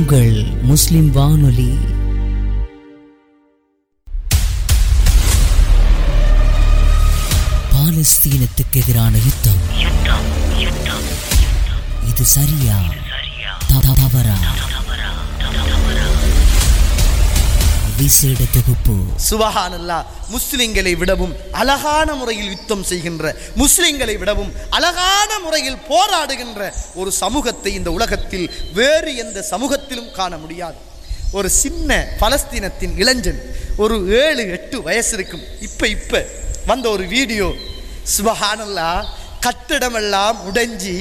உங்கள் முஸ்லிம் வானொலி பாலஸ்தீனத்துக்கு எதிரான யுத்தம் இது சரியா த- தவறா விசேட தொகுப்பு சுபஹானல்லா முஸ்லிம்களை விடவும் அழகான முறையில் யுத்தம் செய்கின்ற முஸ்லிம்களை விடவும் அழகான முறையில் போராடுகின்ற ஒரு சமூகத்தை இந்த உலகத்தில் வேறு எந்த சமூகத்திலும் காண முடியாது ஒரு சின்ன பலஸ்தீனத்தின் இளைஞன் ஒரு ஏழு எட்டு வயசு இருக்கும் இப்ப இப்ப வந்த ஒரு வீடியோ சுபஹானல்லா கட்டிடமெல்லாம் உடைஞ்சி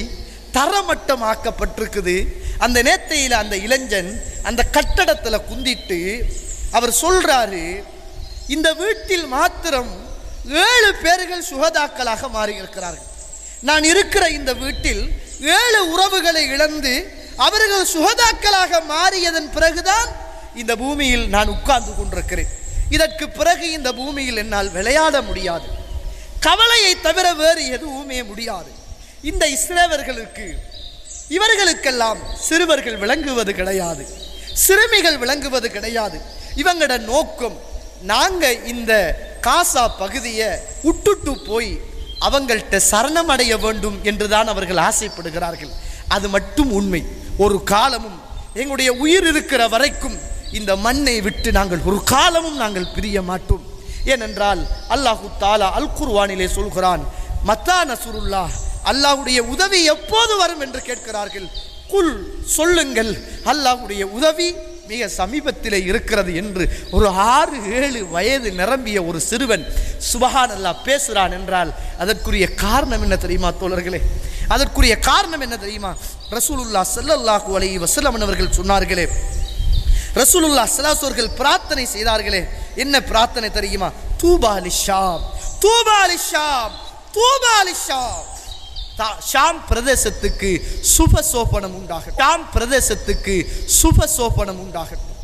தரமட்டமாக்கப்பட்டிருக்குது அந்த நேத்தையில் அந்த இளைஞன் அந்த கட்டடத்துல குந்திட்டு அவர் சொல்றாரு இந்த வீட்டில் மாத்திரம் ஏழு பேர்கள் சுகதாக்களாக மாறி இருக்கிறார்கள் நான் இருக்கிற இந்த வீட்டில் ஏழு உறவுகளை இழந்து அவர்கள் சுகதாக்களாக மாறியதன் பிறகுதான் இந்த பூமியில் நான் உட்கார்ந்து கொண்டிருக்கிறேன் இதற்கு பிறகு இந்த பூமியில் என்னால் விளையாட முடியாது கவலையை தவிர வேறு எதுவுமே முடியாது இந்த இஸ்ரேவர்களுக்கு இவர்களுக்கெல்லாம் சிறுவர்கள் விளங்குவது கிடையாது சிறுமிகள் விளங்குவது கிடையாது இவங்களோட நோக்கம் நாங்க இந்த காசா பகுதியை விட்டுட்டு போய் அவங்கள்ட்ட சரணமடைய வேண்டும் என்றுதான் அவர்கள் ஆசைப்படுகிறார்கள் அது மட்டும் உண்மை ஒரு காலமும் எங்களுடைய உயிர் இருக்கிற வரைக்கும் இந்த மண்ணை விட்டு நாங்கள் ஒரு காலமும் நாங்கள் பிரிய மாட்டோம் ஏனென்றால் அல்லாஹு தாலா அல் குர்வானிலே சொல்கிறான் மத்தா நசுருல்லா அல்லாஹ்வுடைய உதவி எப்போது வரும் என்று கேட்கிறார்கள் குல் சொல்லுங்கள் அல்லாஹ்வுடைய உதவி மிக சமீபத்திலே இருக்கிறது என்று ஒரு ஆறு ஏழு வயது நிரம்பிய ஒரு சிறுவன் சுபஹான் அல்லாஹ் பேசுகிறான் என்றால் அதற்குரிய காரணம் என்ன தெரியுமா தோழர்களே அதற்குரிய காரணம் என்ன தெரியுமா ரசூலுல்லா ஸல்லல்லாஹு அலைஹி வஸல்லம் அவர்கள் சொன்னார்களே ரசூலுல்லா ஸல்லல்லாஹு அவர்கள் பிரார்த்தனை செய்தார்களே என்ன பிரார்த்தனை தெரியுமா தூபா லிஷாம் தூபா லிஷாம் தூபா லிஷாம் தா- ஷாம் பிரதேசத்துக்கு சுப சோபனம் உண்டாகட்டும் ஷாம் பிரதேசத்துக்கு சுப சோபனம் உண்டாகட்டும்